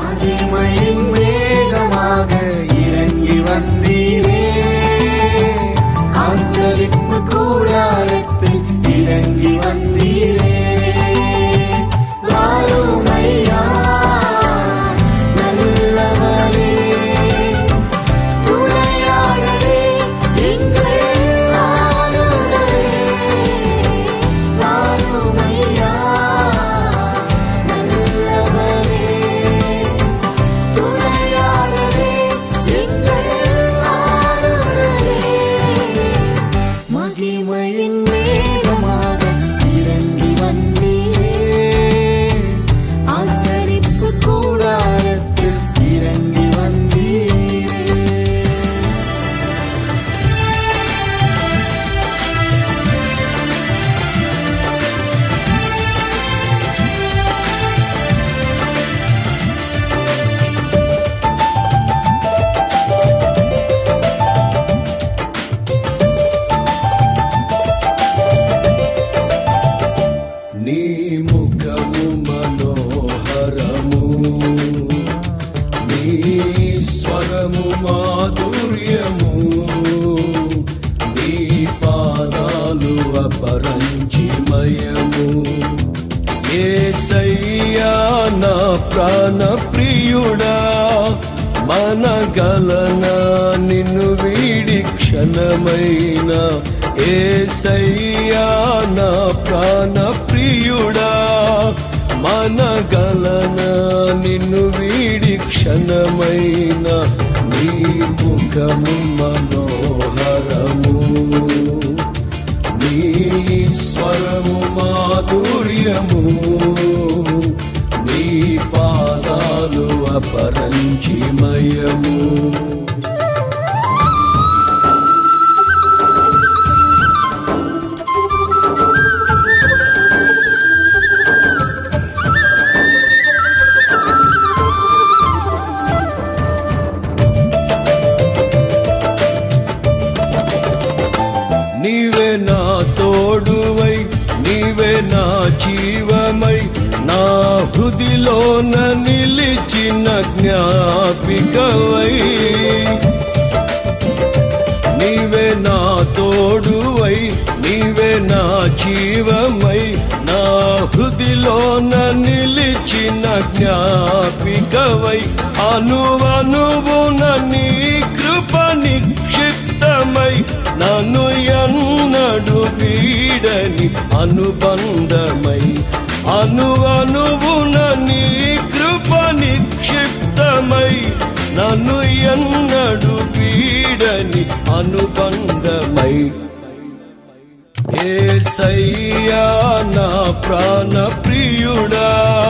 மகிமையின் மேகமாக இறங்கி வந்தீரே ஆசரிப்பு கூடாரத்தில் இறங்கி வந்தீரே வாருமையா நல்லவரே துணையாளரே எங்கள் ஆறுதலே வாருமையா நல்லவரே துணையாளரே எங்கள் ஆறுதலே மகிமையின் மேகமாக இறங்கி வந்தீரே ஆசரிப்பு கூடாரத்தில் இறங்கி வந்தீரே నీ ముఖము మనోహరము నీ స్వరము మాధుర్యము నీ పాదాలు అపరంచిమయము ఏసయ్యా నా ప్రాణ ప్రియుడా మనగలనా నిన్ను వీడి క్షణమైన ఏసయ్యా నా ప్రాణ ప్రియుడా మనగలనా నిన్ను వీడి క్షణమైన నీ ముఖము మనోహరము నీ స్వరము మాధుర్యము నీ పాదాలు అపరంచిమయము నీవే నా తోడువై నీవే నా జీవమై నా హృదిలోన నిలిచిన జ్ఞాపికవై నీవే నా తోడువై నీవే నా జీవమై నా హృదిలోన నిలిచిన జ్ఞాపికవై అనువనువున నీ కృప నిక్షిప్తమై నన్ను ఎన్నడు వీడని అనుబంధమై అనువనువున నీ కృప నిక్షిప్తమై నన్ను ఎన్నడు వీడని అనుబంధమై ఏసయ్యా నా ప్రాణ ప్రియుడా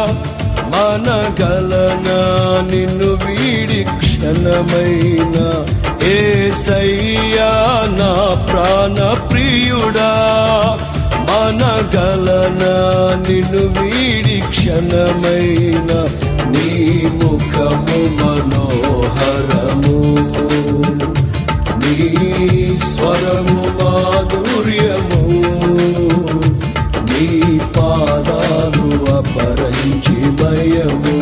మనగలనా నిన్ను వీడి క్షణమైన ఏసయ్యా నా ప్రాణ ప్రియుడా మనగలనా నిన్ను వీడి క్షణమైన నీ ముఖము మనోహరము నీ స్వరము మాధుర్యము నీ పాదాలు అపరంచి భయము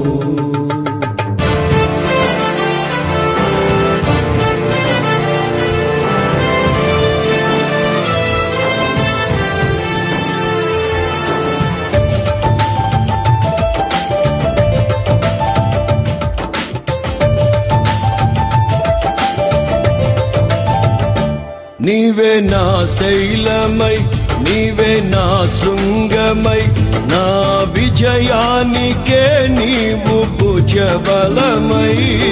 నీవే నా శైలమై నీవే నా శృంగమై నా విజయానికే నీవు భుజబలమై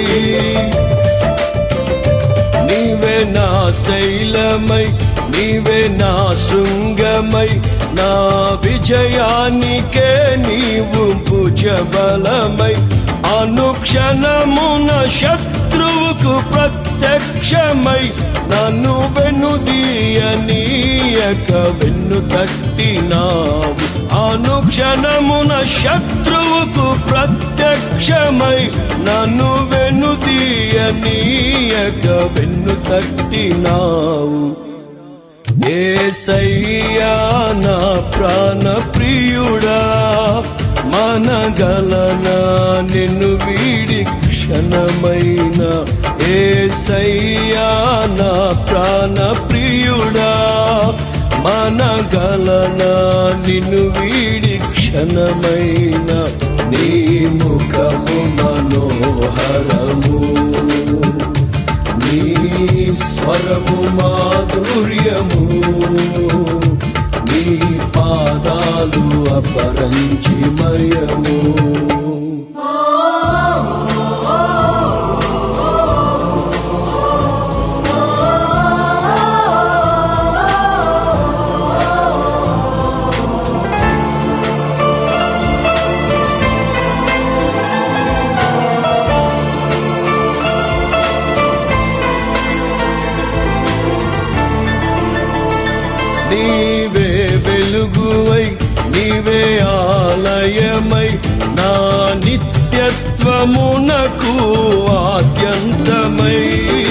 నీవే నా శైలమై నీవే నా శృంగమై నా విజయానికే నీవు భుజబలమై అనుక్షణమున శత్రువుకు ప్రత్యక్షమై నన్ను వెనుదీయనీయక వెన్ను తట్టినావు అనుక్షణమున శత్రువుకు ప్రత్యక్షమై నన్ను వెనుదీయనీయక వెన్ను తట్టినావు ఏసయ్యా నా ప్రాణ ప్రియుడా మనగలనా నిన్ను వీడి క్షణమైన ఏసయ్యా నా ప్రాణ ప్రియుడా మనగలనా నిన్ను వీడి క్షణమైన నీ ముఖము మనోహరము నీ స్వరము మాధుర్యము నీ పాదాలు అపరంచిమయము నీవే వెలుగువై నీవే ఆలయమై నా నిత్యత్వమునకు ఆద్యంతమై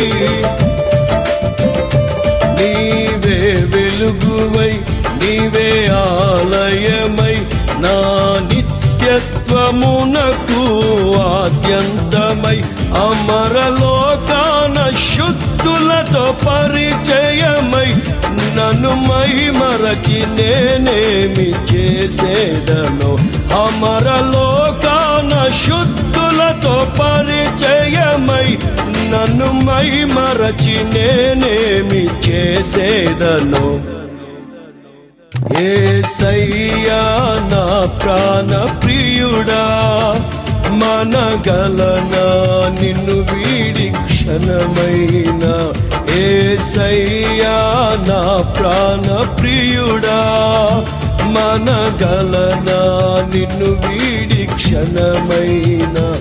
నీవే వెలుగువై నీవే ఆలయమై నా నిత్యత్వమునకు ఆద్యంతమై అమరలోకాన శుద్ధులతో పరిచయమై నన్ను మై మరచి నేనేమి చేసేదను అమరలోకాన శుద్ధులతో పరిచయమై నన్ను మై మరచి నేనేమి చేసేదను ఏసయ్యా నా ప్రాణ ప్రియుడా మనగలనా నిన్ను వీడి క్షణమైన ఏసయ్యా నా ప్రాణ ప్రియుడా మనగలనా నిన్ను వీడి క్షణమైనా